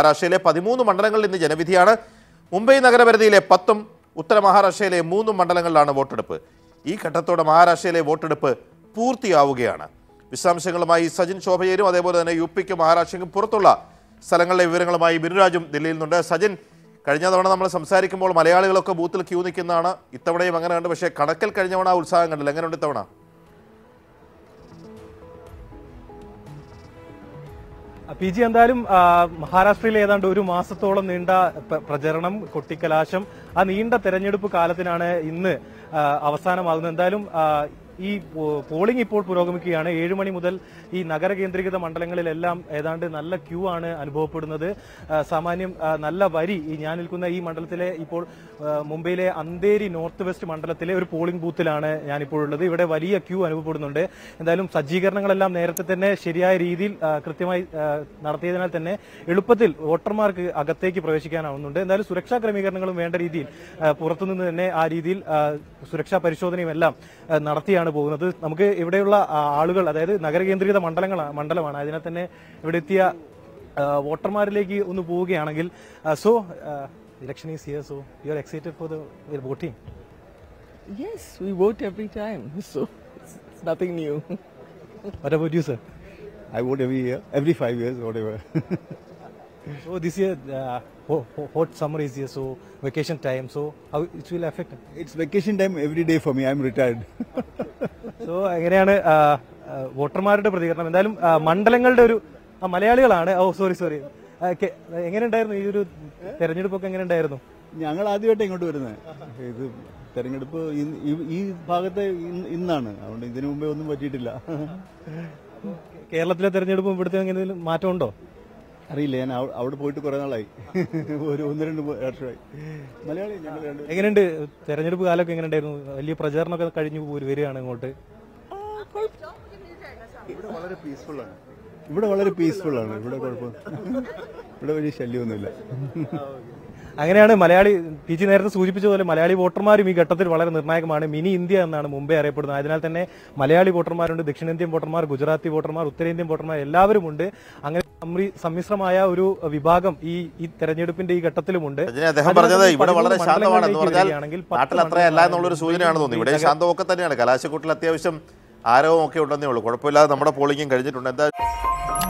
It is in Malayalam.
മഹാരാഷ്ട്രയിലെ പതിമൂന്ന് മണ്ഡലങ്ങളിൽ ഇന്ന് ജനവിധിയാണ് മുംബൈ നഗരപരിധിയിലെ പത്തും ഉത്തര മഹാരാഷ്ട്രയിലെ മൂന്നും മണ്ഡലങ്ങളിലാണ് വോട്ടെടുപ്പ് ഈ ഘട്ടത്തോടെ മഹാരാഷ്ട്രയിലെ വോട്ടെടുപ്പ് പൂർത്തിയാവുകയാണ് വിശദാംശങ്ങളുമായി സജിൻ ശോഭയേരും അതേപോലെ തന്നെ യു പിക്കും മഹാരാഷ്ട്രയ്ക്കും പുറത്തുള്ള സ്ഥലങ്ങളിലെ വിവരങ്ങളുമായി ബിനുരാജും ദില്ലിയിൽ നിന്നുണ്ട് സജിൻ കഴിഞ്ഞ തവണ നമ്മൾ സംസാരിക്കുമ്പോൾ മലയാളികളൊക്കെ ബൂത്തിൽ ക്യൂ നിൽക്കുന്നതാണ് ഇത്തവണയും അങ്ങനെ കണ്ട് പക്ഷേ കണക്കിൽ കഴിഞ്ഞ തവണ ആ ഉത്സാഹം കണ്ടില്ല എങ്ങനെയുണ്ട് ഇത്തവണ പി ജി എന്തായാലും ആ, മഹാരാഷ്ട്രയിൽ ഏതാണ്ട് ഒരു മാസത്തോളം നീണ്ട പ്ര- പ്രചരണം കൊട്ടിക്കലാശം ആ നീണ്ട തെരഞ്ഞെടുപ്പ് കാലത്തിനാണ് ഇന്ന് ആ, അവസാനമാകുന്നത് എന്തായാലും ആ, ഈ പോ- പോളിംഗ് ഇപ്പോൾ പുരോഗമിക്കുകയാണ് ഏഴ് മണി മുതൽ ഈ നഗര കേന്ദ്രീകൃത മണ്ഡലങ്ങളിലെല്ലാം ഏതാണ്ട് നല്ല ക്യൂ ആണ് അനുഭവപ്പെടുന്നത് ആ, സാമാന്യം ആ, നല്ല വരി ഈ ഞാൻ നിൽക്കുന്ന ഈ മണ്ഡലത്തിലെ ഇപ്പോൾ ആ, മുംബൈയിലെ അന്തേരി നോർത്ത് വെസ്റ്റ് മണ്ഡലത്തിലെ ഒരു പോളിംഗ് ബൂത്തിലാണ് ഞാനിപ്പോൾ ഉള്ളത് ഇവിടെ വലിയ ക്യൂ അനുഭവപ്പെടുന്നുണ്ട് എന്തായാലും സജ്ജീകരണങ്ങളെല്ലാം നേരത്തെ തന്നെ ശരിയായ രീതിയിൽ ആ, കൃത്യമായി ആ, നടത്തിയതിനാൽ തന്നെ എളുപ്പത്തിൽ വോട്ടർമാർക്ക് അകത്തേക്ക് പ്രവേശിക്കാനാവുന്നുണ്ട് എന്തായാലും സുരക്ഷാ ക്രമീകരണങ്ങളും വേണ്ട രീതിയിൽ ആ, പുറത്തുനിന്ന് തന്നെ ആ രീതിയിൽ ആ, സുരക്ഷാ പരിശോധനയും എല്ലാം ആ, നടത്തിയാണ് പോകുന്നത് നമുക്ക് ഇവിടെയുള്ള ആ, ആളുകൾ അതായത് നഗരകേന്ദ്രീകൃത മണ്ഡലങ്ങളാണ് മണ്ഡലമാണ് അതിനാൽ തന്നെ ഇവിടെ എത്തിയ ആ, വോട്ടർമാരിലേക്ക് ഒന്ന് പോവുകയാണെങ്കിൽ so election is here so you are excited for the voting Yes, we vote every time, so it's, it's nothing new. What about you, sir? I vote every year, every five years, whatever. So this year, uh, ho- ho- hot summer is here, so vacation time. So how it will affect? it's vacation time every day for me. I'm retired. So എങ്ങനെയാണ് ആ, ആ, വോട്ടർമാരുടെ പ്രതികരണം എന്തായാലും ആ, മണ്ഡലങ്ങളുടെ ഒരു ആ, മലയാളികളാണ് ഓ സോറി സോറി എങ്ങനെ ഉണ്ടായിരുന്നു ഈ ഒരു തെരഞ്ഞെടുപ്പൊക്കെ എങ്ങനെ ഉണ്ടായിരുന്നു ഞങ്ങൾ ആദ്യമായിട്ട് ഇങ്ങോട്ട് വരുന്നത് ഇത് തെരഞ്ഞെടുപ്പ് ഇന്ന് ഈ- ഈ ഭാഗത്ത് ഇന്ന് ഇന്നാണ് അതുകൊണ്ട് ഇതിനു മുമ്പേ ഒന്നും പറ്റിയിട്ടില്ല കേരളത്തിലെ തെരഞ്ഞെടുപ്പും ഇവിടുത്തെ എന്തെങ്കിലും മാറ്റമുണ്ടോ അറിയില്ല ഞാൻ അവ- അവിടെ പോയിട്ട് കുറെ നാളായി ഒരു ഒന്ന് രണ്ട് മൂ- വർഷമായി മലയാളി ഞങ്ങൾ രണ്ട് എങ്ങനെയുണ്ട് തെരഞ്ഞെടുപ്പ് കാലമൊക്കെ എങ്ങനെ ഉണ്ടായിരുന്നു വലിയ പ്രചാരണമൊക്കെ കഴിഞ്ഞു പോര് വരികയാണ് ഇങ്ങോട്ട് ഇവിടെ വളരെ പീസ്ഫുൾ ആണ് ഇവിടെ വളരെ പീസ്ഫുൾ ആണ് ഇവിടെ കുഴപ്പം ഇവിടെ വലിയ ശല്യമൊന്നുമില്ല അങ്ങനെയാണ് മലയാളി പി ജി നേരത്തെ സൂചിപ്പിച്ച പോലെ മലയാളി വോട്ടർമാരും ഈ ഘട്ടത്തിൽ വളരെ നിർണായകമാണ് മിനി ഇന്ത്യ എന്നാണ് മുംബൈ അറിയപ്പെടുന്നത് അതിനാൽ തന്നെ മലയാളി വോട്ടർമാരുണ്ട് ദക്ഷിണേന്ത്യൻ വോട്ടർമാർ ഗുജറാത്തി വോട്ടർമാർ ഉത്തരേന്ത്യൻ വോട്ടർമാർ എല്ലാവരും ഉണ്ട് അങ്ങനെ സമ്രി- സമ്മിശ്രമായ ഒരു വിഭാഗം ഈ ഈ തെരഞ്ഞെടുപ്പിന്റെ ഈ ഘട്ടത്തിലുമുണ്ട് രജനി അദ്ദേഹം അതിനാൽ പറഞ്ഞത് തന്നെ ഇവിടെ പതിമൂന്ന് വളരെ ശാന്തമാണ് എന്ന് മണ്ഡലങ്ങളിലേക്ക് പറഞ്ഞാൽ വരികയാണെങ്കിൽ പത്ത് നാട്ടിൽ അത്രയല്ല എന്നുള്ളൊരു മണ്ഡലങ്ങളാണ് സൂചനയാണ് തോന്നുന്നത് ഇവിടെ മുംബൈ ശാന്തമൊക്കെ തന്നെയാണ് കലാശക്കൂട്ടിൽ അത്യാവശ്യം ആരവമൊക്കെ ഉണ്ടെന്നേ ഉള്ളൂ കുഴപ്പമില്ലാതെ നമ്മുടെ പോളിംഗും കഴിഞ്ഞിട്ടുണ്ട് എന്താ